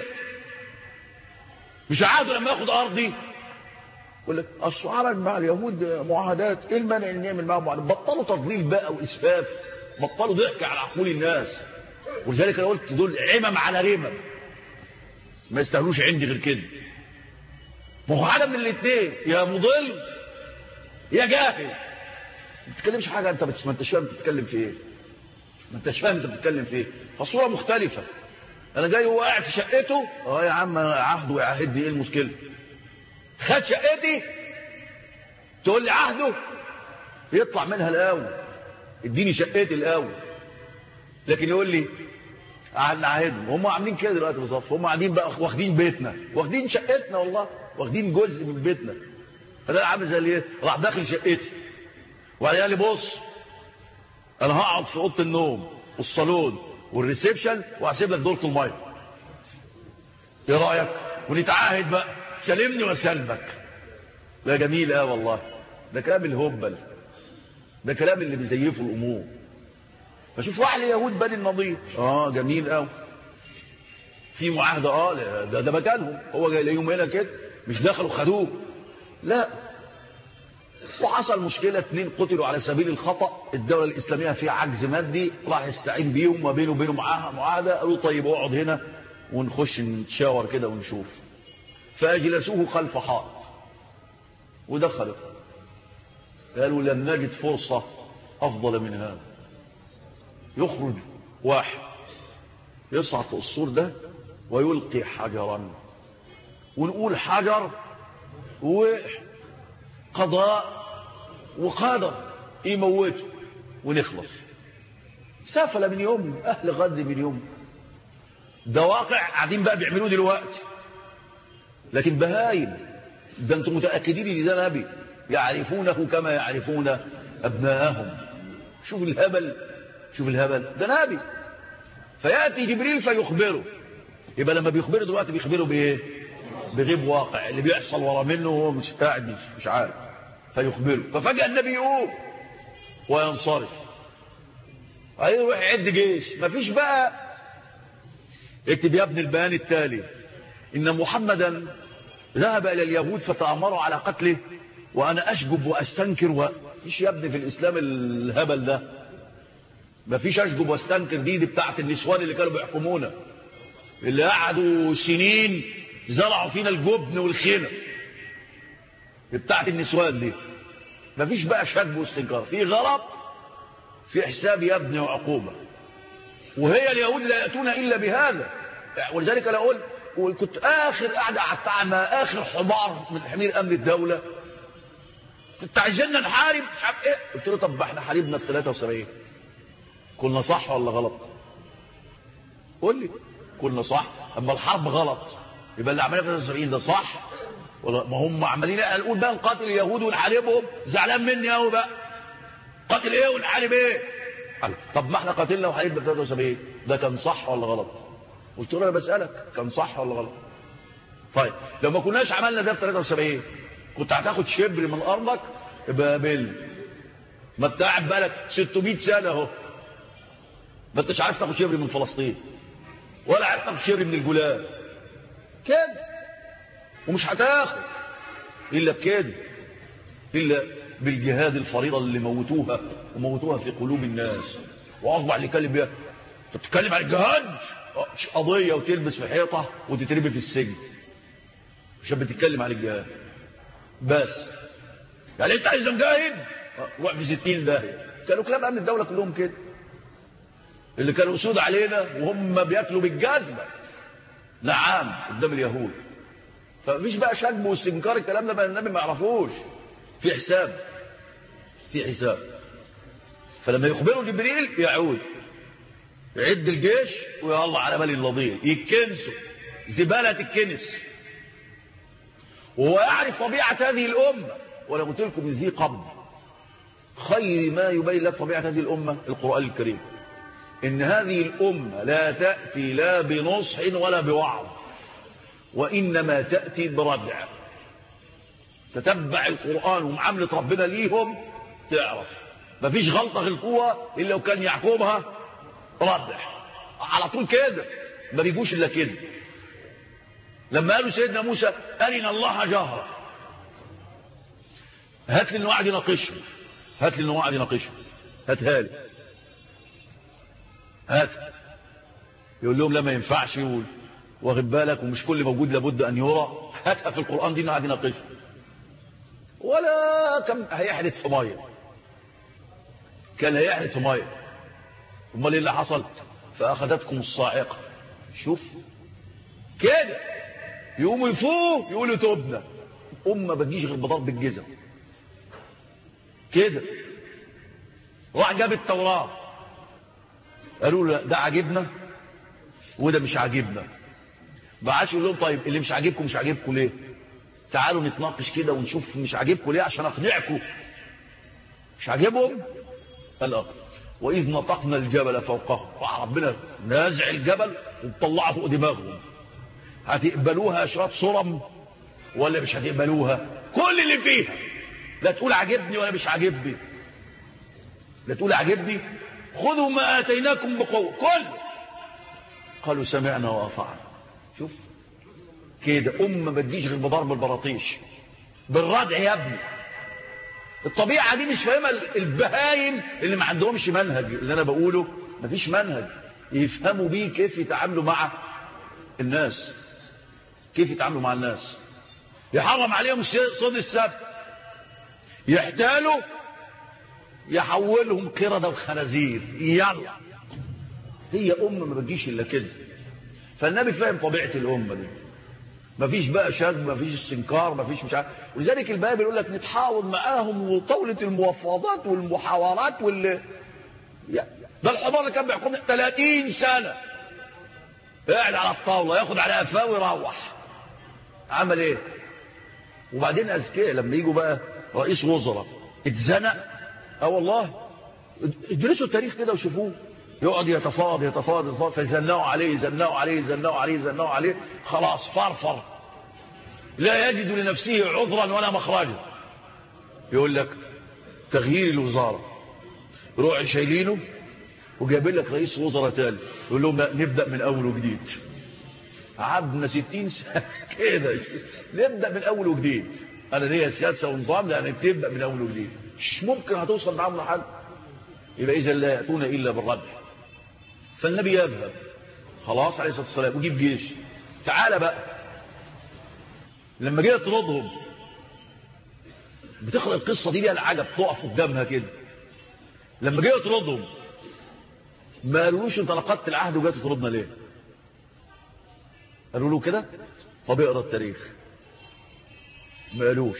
مش عهده لما ياخد ارضي يقول لك اصل عمل مع اليهود معاهدات ايه المانع ان يعمل معاهم معاهدات بطلوا تضليل بقى واسفاف بطلوا ضحك على عقول الناس ولذلك انا قلت دول عمم على رمم ما يستاهلوش عندي غير كده ما هو حاجه من الاثنين يا مضل يا جاهل ما بتتكلمش حاجه انت ما انتش فاهم بتتكلم في ايه ما انتش فاهم انت بتتكلم في ايه فالصوره مختلفه انا جاي هو قاعد في شقته اه يا عم عهده ويعهدني ايه المشكله خد شقتي تقول لي عهده يطلع منها الاول اديني شقتي الاول لكن يقول لي قعدنا عهدهم هم عاملين كده دلوقتي بالظبط هم قاعدين بقى واخدين بيتنا واخدين شقتنا والله واخدين جزء من بيتنا فده عامل زي ايه راح داخل شقتي وبعدين قال لي بص انا هقعد في اوضه النوم والصالون والريسبشن وهسيب لك دورة الميه ايه رايك ونتعاهد بقى سلمني وسلمك ده جميل اه والله ده كلام الهبل ده كلام اللي بيزيفوا الامور فشوف راح ليهود بني النضير اه جميل قوي في معاهده اه ده ده مكانهم هو جاي ليهم هنا كده مش دخلوا خدوه لا وحصل مشكلة اتنين قتلوا على سبيل الخطأ الدولة الإسلامية فيها عجز مادي راح يستعين بيهم ما بينه وبينه معاها معاهدة قالوا طيب اقعد هنا ونخش نتشاور كده ونشوف فأجلسوه خلف حائط ودخلوا قالوا لم نجد فرصة أفضل من هذا يخرج واحد يصعد فوق السور ده ويلقي حجرا ونقول حجر وقضاء وقدر يموته ونخلص سفل من يوم أهل غد من يوم ده واقع قاعدين بقى بيعملوه دلوقتي لكن بهايم ده انتم متأكدين ان ده نبي يعرفونه كما يعرفون أبناءهم شوف الهبل شوف الهبل ده نبي فيأتي جبريل فيخبره يبقى لما بيخبره دلوقتي بيخبره بايه بغيب واقع اللي بيحصل ورا منه وهو مش قاعد مش عارف فيخبره ففجأة النبي يقوم وينصرف هيروح يعد جيش مفيش بقى اكتب يا ابن البيان التالي ان محمدا ذهب الى اليهود فتأمروا على قتله وانا اشجب واستنكر و... فيش يا ابني في الاسلام الهبل ده مفيش اشجب واستنكر دي دي بتاعت النسوان اللي كانوا بيحكمونا اللي قعدوا سنين زرعوا فينا الجبن والخنة بتاعت النسوان دي مفيش بقى شجب واستنكار في غلط في حساب يا ابني وعقوبة وهي اليهود لا يأتون إلا بهذا ولذلك أنا أقول وكنت آخر قاعدة قعدت مع آخر حمار من حمير أمن الدولة كنت عايزيننا نحارب مش عارف إيه قلت له طب احنا حاربنا في 73 كنا صح ولا غلط قول لي كنا صح أما الحرب غلط يبقى اللي عملنا في 73 ده صح ولا ما هم عمالين نقول بقى نقاتل اليهود ونحاربهم زعلان مني قوي بقى قاتل ايه ونحارب ايه قال طب ما احنا قاتلنا وحاربنا في 73 ده كان صح ولا غلط قلت له انا بسالك كان صح ولا غلط طيب لو ما كناش عملنا ده في 73 كنت هتاخد شبر من ارضك يبقى قابل ما انت قاعد بالك 600 سنه اهو ما انتش عارف تاخد شبر من فلسطين ولا عارف تاخد شبر من الجولان كده ومش هتاخد الا بكده الا بالجهاد الفريضه اللي موتوها وموتوها في قلوب الناس واصبح اللي يتكلم بيها انت بتتكلم عن الجهاد مش قضيه وتلبس في حيطه وتتربي في السجن عشان بتتكلم عن الجهاد بس يعني انت عايز مجاهد روح في 60 داهيه كانوا كلام امن الدوله كلهم كده اللي كانوا اسود علينا وهم بياكلوا بالجزمه نعم قدام اليهود فمفيش بقى شجب واستنكار الكلام ده بقى النبي ما يعرفوش في حساب في حساب فلما يخبره جبريل يعود يعد الجيش ويلا على بالي النضير يتكنسوا زبالة الكنس وهو يعرف طبيعة هذه الأمة وأنا قلت لكم من ذي قبل خير ما يبين لك طبيعة هذه الأمة القرآن الكريم إن هذه الأمة لا تأتي لا بنصح ولا بوعظ وإنما تأتي بردع تتبع القرآن ومعاملة ربنا ليهم تعرف مفيش غلطة في القوة إلا لو كان يعقوبها ردع على طول كده ما بيجوش إلا كده لما قالوا سيدنا موسى أرنا الله جهرا هات لي الوعد يناقشه هات لي الوعد يناقشه هاتها لي هات يقول لهم لا ما ينفعش يقول واخد بالك ومش كل موجود لابد ان يرى هاتها في القران دي قاعد يناقشها ولا كم هيحدث في ميه كان هيحدث في ميه امال ايه اللي حصل فاخذتكم الصاعقه شوف كده يقوموا يفوق يقولوا تبنا ام ما بتجيش غير بضرب الجزم كده راح جاب التوراه قالوا له ده عاجبنا وده مش عاجبنا بعاش يقول لهم طيب اللي مش عاجبكم مش عاجبكم ليه تعالوا نتناقش كده ونشوف مش عاجبكم ليه عشان اقنعكم مش عاجبهم قال اه واذ نطقنا الجبل فوقهم راح ربنا نازع الجبل وطلعه فوق دماغهم هتقبلوها اشراط صرم ولا مش هتقبلوها كل اللي فيها لا تقول عاجبني ولا مش عاجبني لا تقول عاجبني خذوا ما آتيناكم بقوة كل قالوا سمعنا وأطعنا شوف كده أمة ما تجيش غير بضرب البراطيش بالردع يا ابني الطبيعة دي مش فاهمة البهايم اللي ما عندهمش منهج اللي أنا بقوله ما فيش منهج يفهموا بيه كيف يتعاملوا مع الناس كيف يتعاملوا مع الناس يحرم عليهم صيد السبت يحتالوا يحولهم قردة وخنازير يلا هي أمة ما بتجيش إلا كده فالنبي فاهم طبيعة الأمة دي مفيش بقى شد مفيش استنكار مفيش مش عارف ولذلك الباب يقول لك نتحاور معاهم وطاولة المفاوضات والمحاورات وال ده الحمار اللي كان بيحكم 30 سنة قاعد على الطاولة ياخد على قفاه ويروح عمل ايه وبعدين اذكياء لما يجوا بقى رئيس وزراء اتزنق اه والله ادرسوا التاريخ كده وشوفوه يقعد يتفاوض يتفاوض يتفاوض فيزنقوا عليه يزنقوا عليه يزنقوا عليه يزنقوا عليه خلاص فرفر لا يجد لنفسه عذرا ولا مخرجا يقول لك تغيير الوزارة روح شايلينه وجايبين لك رئيس وزراء تاني يقول لهم نبدأ من أول وجديد قعدنا 60 سنة كده نبدأ من أول وجديد أنا ليا سياسة ونظام لأن تبدأ من أول وجديد مش ممكن هتوصل معاهم لحد يبقى إذا لا يأتون إلا بالردع فالنبي يذهب خلاص عليه الصلاة والسلام وجيب جيش تعال بقى لما جه يطردهم بتخلق القصة دي ليها العجب تقف قدامها كده لما جه يطردهم ما قالولوش انت نقضت العهد وجاي تطردنا ليه قالوا له كده طب اقرا التاريخ ما قالوش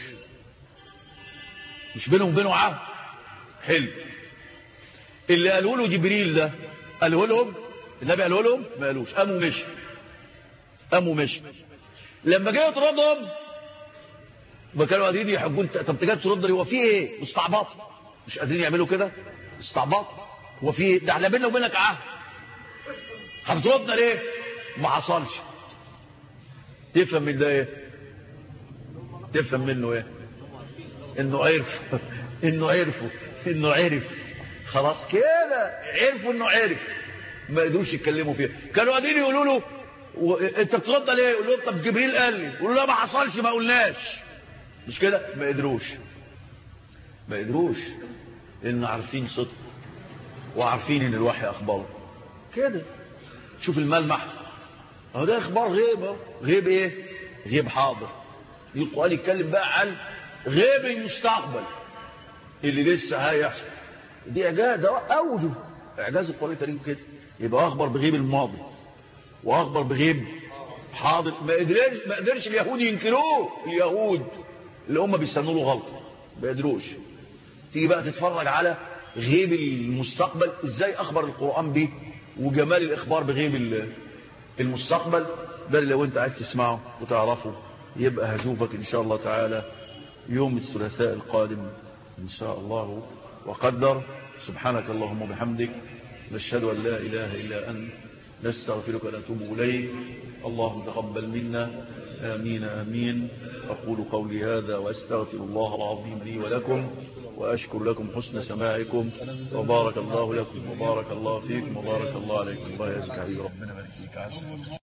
مش بينهم وبينه عهد حلو اللي قالوا له جبريل ده قاله لهم النبي قاله لهم ما قالوش قاموا مشي قاموا مشي لما جه يطردهم ما كانوا قادرين يحجوا انت طب تجي ترد هو في ايه استعباط مش قادرين يعملوا كده استعباط هو في ايه ده احنا بيننا وبينك عهد هتردنا ليه ما حصلش تفهم من ده ايه تفهم منه ايه انه عرف انه عرفوا انه عرف خلاص كده عرفوا انه عرف ما قدروش يتكلموا فيها كانوا قاعدين يقولوا له و... انت بترد ليه يقول له طب جبريل قال لي يقول له لا ما حصلش ما قلناش مش كده ما قدروش ما قدروش لان عارفين صدق وعارفين ان الوحي اخباره كده شوف الملمح اهو ده اخبار غيب اهو غيب ايه غيب حاضر القران يتكلم بقى عن غيب المستقبل اللي لسه هيحصل دي اعجاز ده اوجه اعجاز القران الكريم كده يبقى اخبر بغيب الماضي واخبر بغيب حاضر ما قدرش ما قدرش اليهود ينكروه اليهود اللي هم بيستنوا له غلط ما قدروش تيجي بقى تتفرج على غيب المستقبل ازاي اخبر القران به وجمال الاخبار بغيب المستقبل ده اللي لو انت عايز تسمعه وتعرفه يبقى هشوفك ان شاء الله تعالى يوم الثلاثاء القادم ان شاء الله وقدر سبحانك اللهم وبحمدك نشهد ان لا اله الا انت نستغفرك ونتوب إليك اللهم تقبل منا آمين آمين أقول قولي هذا وأستغفر الله العظيم لي ولكم وأشكر لكم حسن سماعكم وبارك الله لكم وبارك الله فيكم وبارك الله عليكم الله يزكى ربنا يبارك فيك